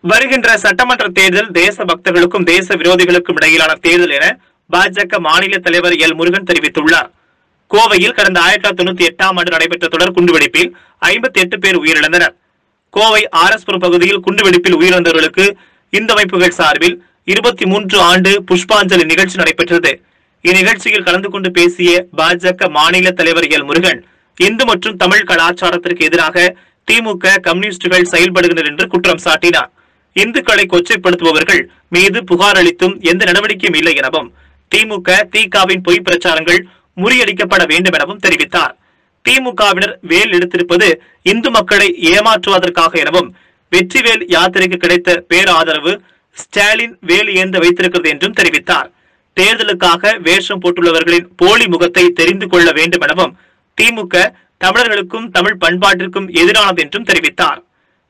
வருகின்ற சட்டமன்ற தேர்தல் தேச பக்தர்களுக்கும் தேச விரோதிகளுக்கும் இடையிலான தேர்தல் என பாஜக மாநில தலைவர் எல் முருகன் தெரிவித்துள்ளார் கோவையில் கடந்த ஆயிரத்தி தொள்ளாயிரத்தி தொண்ணூத்தி எட்டாம் ஆண்டு நடைபெற்ற தொடர் குண்டுவெடிப்பில் ஐம்பத்தி எட்டு பேர் உயிரிழந்தனர் கோவை ஆர்எஸ்புரம் பகுதியில் குண்டுவெடிப்பில் உயிரிழந்தவர்களுக்கு இந்த அமைப்புகள் சார்பில் இருபத்தி மூன்று ஆண்டு புஷ்பாஞ்சலி நிகழ்ச்சி நடைபெற்றது இந்நிகழ்ச்சியில் கலந்து கொண்டு பேசிய பாஜக மாநில தலைவர் எல் முருகன் இந்து மற்றும் தமிழ் கலாச்சாரத்திற்கு எதிராக திமுக கம்யூனிஸ்டுகள் செயல்படுகின்றனர் என்று குற்றம் சாட்டினார் இந்துக்களை கொச்சைப்படுத்துபவர்கள் மீது புகார் அளித்தும் எந்த நடவடிக்கையும் இல்லை எனவும் திமுக திகாவின் பொய் பிரச்சாரங்கள் முறியடிக்கப்பட வேண்டும் எனவும் தெரிவித்தார் திமுகவினர் வேல் எடுத்திருப்பது இந்து மக்களை ஏமாற்றுவதற்காக எனவும் வெற்றிவேல் யாத்திரைக்கு கிடைத்த பேராதரவு ஸ்டாலின் வேல் ஏந்த வைத்திருக்கிறது என்றும் தெரிவித்தார் தேர்தலுக்காக வேஷம் போட்டுள்ளவர்களின் போலி முகத்தை தெரிந்து கொள்ள வேண்டும் எனவும் திமுக தமிழர்களுக்கும் தமிழ் பண்பாட்டிற்கும் எதிரானது என்றும் தெரிவித்தார்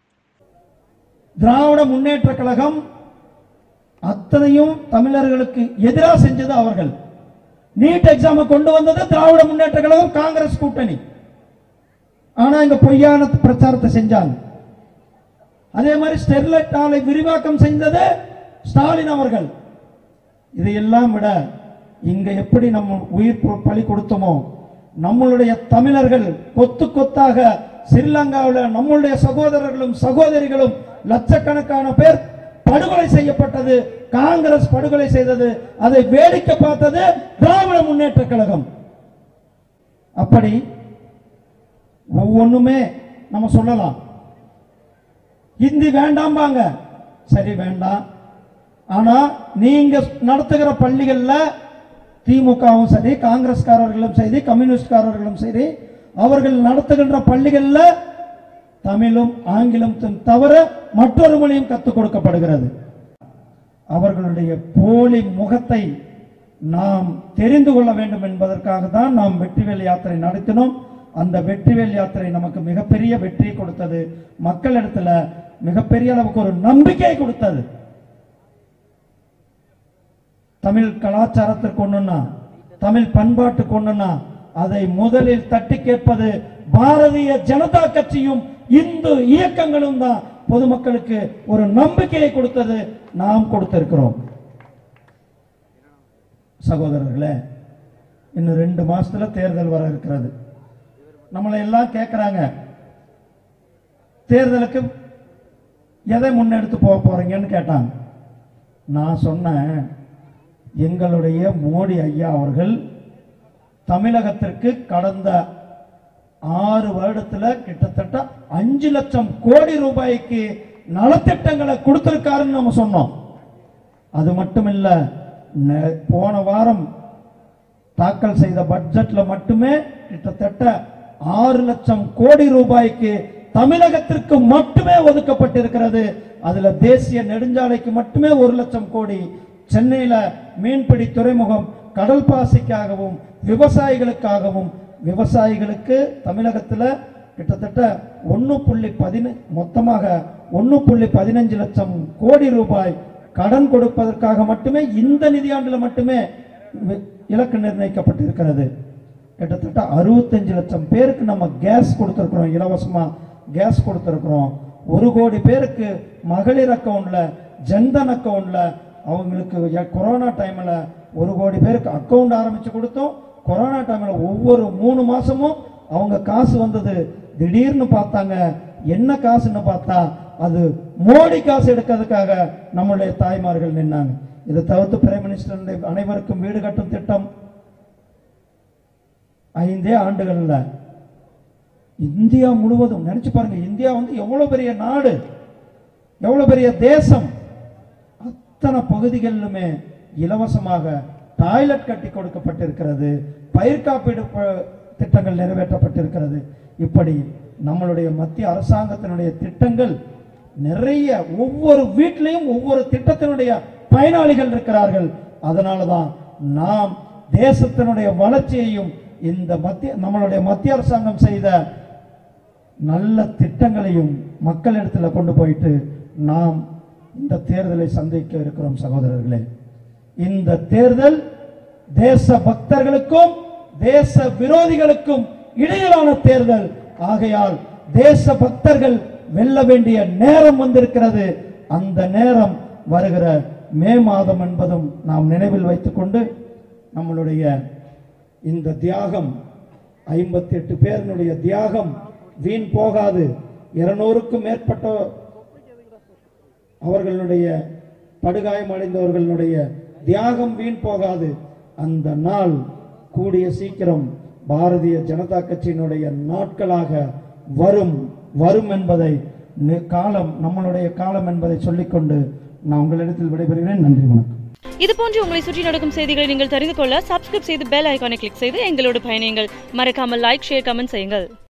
திராவிட முன்னேற்ற கழகம் அத்தனையும் தமிழர்களுக்கு எதிராக செஞ்சது அவர்கள் நீட் எக்ஸாம் கொண்டு வந்தது திராவிட முன்னேற்ற கழகம் காங்கிரஸ் கூட்டணி ஆனா இங்க பொய்யான பிரச்சாரத்தை செஞ்சாங்க அதே மாதிரி ஸ்டெர்லைட் ஆலை விரிவாக்கம் செய்தது ஸ்டாலின் அவர்கள் இதையெல்லாம் விட இங்க எப்படி நம்ம உயிர் ப- பலி கொடுத்தோமோ நம்மளுடைய தமிழர்கள் கொத்து கொத்தாக ஸ்ரீலங்காவில் நம்மளுடைய சகோதரர்களும் சகோதரிகளும் லட்சக்கணக்கான பேர் படுகொலை செய்யப்பட்டது காங்கிரஸ் படுகொலை செய்தது அதை வேடிக்கை பார்த்தது திராவிட முன்னேற்ற கழகம் அப்படி ஒவ்வொன்றுமே நம்ம சொல்லலாம் ஹிந்தி வேண்டாம்பாங்க சரி வேண்டாம் ஆனா நீங்க நடத்துகிற பள்ளிகள்ல திமுகவும் சரி காங்கிரஸ்காரர்களும் சரி கம்யூனிஸ்ட்காரர்களும் சரி அவர்கள் நடத்துகின்ற பள்ளிகள்ல தமிழும் ஆங்கிலம் தவிர மற்றொரு மொழியும் கற்றுக் கொடுக்கப்படுகிறது அவர்களுடைய போலி முகத்தை நாம் தெரிந்து கொள்ள வேண்டும் என்பதற்காக தான் நாம் வெற்றிவேல் யாத்திரை நடத்தினோம் அந்த வெற்றிவேல் யாத்திரை நமக்கு மிகப்பெரிய வெற்றியை கொடுத்தது மக்களிடத்துல மிகப்பெரிய அளவுக்கு ஒரு நம்பிக்கை கொடுத்தது தமிழ் கலாச்சாரத்திற்கு ஒண்ணுன்னா தமிழ் பண்பாட்டுக்கு ஒண்ணுன்னா அதை முதலில் தட்டி கேட்பது பாரதிய ஜனதா கட்சியும் இந்து இயக்கங்களும் தான் பொதுமக்களுக்கு ஒரு நம்பிக்கையை கொடுத்தது நாம் கொடுத்திருக்கிறோம் சகோதரர்களே இன்னும் ரெண்டு மாசத்துல தேர்தல் வர இருக்கிறது நம்மளை எல்லாம் கேட்கறாங்க தேர்தலுக்கு எதை முன்னெடுத்து போக போறீங்கன்னு கேட்டாங்க நான் சொன்னேன் எங்களுடைய மோடி ஐயா அவர்கள் தமிழகத்திற்கு கடந்த ஆறு வருடத்துல கிட்டத்தட்ட அஞ்சு லட்சம் கோடி ரூபாய்க்கு நலத்திட்டங்களை கொடுத்திருக்காருன்னு நம்ம சொன்னோம் அது மட்டும் இல்ல நெ- போன வாரம் தாக்கல் செய்த பட்ஜெட்ல மட்டுமே கிட்டத்தட்ட ஆறு லட்சம் கோடி ரூபாய்க்கு தமிழகத்திற்கு மட்டுமே ஒதுக்கப்பட்டிருக்கிறது அதுல தேசிய நெடுஞ்சாலைக்கு மட்டுமே ஒரு லட்சம் கோடி சென்னையில மீன்பிடி துறைமுகம் கடல் பாசிக்காகவும் விவசாயிகளுக்காகவும் விவசாயிகளுக்கு தமிழகத்துல கிட்டத்தட்ட ஒன்னு புள்ளி பதின மொத்தமாக ஒன்னு புள்ளி பதினஞ்சு லட்சம் கோடி ரூபாய் கடன் கொடுப்பதற்காக மட்டுமே இந்த நிதியாண்டுல மட்டுமே வி- இலக்கு நிர்ணயிக்கப்பட்டிருக்கிறது கிட்டத்தட்ட அறுபத்தஞ்சு லட்சம் பேருக்கு நம்ம கேஸ் கொடுத்துருக்குறோம் இலவசமா கேஸ் கொடுத்துருக்குறோம் ஒரு கோடி பேருக்கு மகளிர் அக்கவுண்ட்ல ஜன்தன் அக்கவுண்ட்ல அவங்களுக்கு எ- கொரோனா டைம்ல ஒரு கோடி பேருக்கு அக்கவுண்ட் ஆரம்பிச்சு கொடுத்தோம் கொரோனா டைம்ல ஒவ்வொரு மூணு மாசமும் அவங்க காசு வந்தது திடீர்னு பார்த்தாங்க என்ன காசுன்னு பார்த்தா அது மோடி காசு எடுக்கிறதுக்காக நம்மளுடைய தாய்மார்கள் நின்னாங்க இதை தவிர்த்து பிரைம் மினிஸ்டர் அனைவருக்கும் வீடு கட்டும் திட்டம் ஐந்தே ஆண்டுகள்ல இந்தியா முழுவதும் நினைச்சு பாருங்க இந்தியா வந்து எவ்வளவு பெரிய நாடு எவ்வளவு பெரிய தேசம் அத்தனை பகுதிகளிலுமே இலவசமாக டாய்லெட் கட்டி கொடுக்கப்பட்டிருக்கிறது பயிர் காப்பீடு ப- திட்டங்கள் நிறைவேற்றப்பட்டிருக்கிறது இப்படி நம்மளுடைய மத்திய அரசாங்கத்தினுடைய திட்டங்கள் நிறைய ஒவ்வொரு வீட்டிலையும் ஒவ்வொரு திட்டத்தினுடைய பயனாளிகள் இருக்கிறார்கள் அதனால தான் நாம் தேசத்தினுடைய வளர்ச்சியையும் இந்த மத்திய நம்மளுடைய மத்திய அரசாங்கம் செய்த நல்ல திட்டங்களையும் மக்களிடத்துல கொண்டு போயிட்டு நாம் இந்த தேர்தலை சந்திக்க இருக்கிறோம் சகோதரர்களே இந்த தேர்தல் தேச பக்தர்களுக்கும் தேச விரோதிகளுக்கும் இடையிலான தேர்தல் ஆகையால் தேச பக்தர்கள் வெல்ல வேண்டிய நேரம் வந்திருக்கிறது அந்த நேரம் வருகிற மே மாதம் என்பதும் நாம் நினைவில் வைத்துக்கொண்டு நம்மளுடைய இந்த தியாகம் ஐம்பத்தி எட்டு பேரினுடைய தியாகம் வீண் போகாது இருநூறுக்கும் மேற்பட்ட அவர்களுடைய படுகாயமடைந்தவர்களுடைய தியாகம் வீண் போகாது அந்த நாள் கூடிய சீக்கிரம் பாரதிய ஜனதா கட்சியினுடைய நாட்களாக வரும் வரும் என்பதை நி- காலம் நம்மளுடைய காலம் என்பதை சொல்லிக்கொண்டு நான் உங்களிடத்தில் விடைபெறுகிறேன் நன்றி வணக்கம் இது போன்று உங்களை சுற்றி நடக்கும் செய்திகளை நீங்கள் தெரிந்து கொள்ள சப்ஸ்கிரைப் செய்து பெல் ஐகானை கிளிக் செய்து எங்களோடு பயணியுங்கள் மறக்காமல் லைக் ஷேர் கமெண்ட் செய்யுங்கள்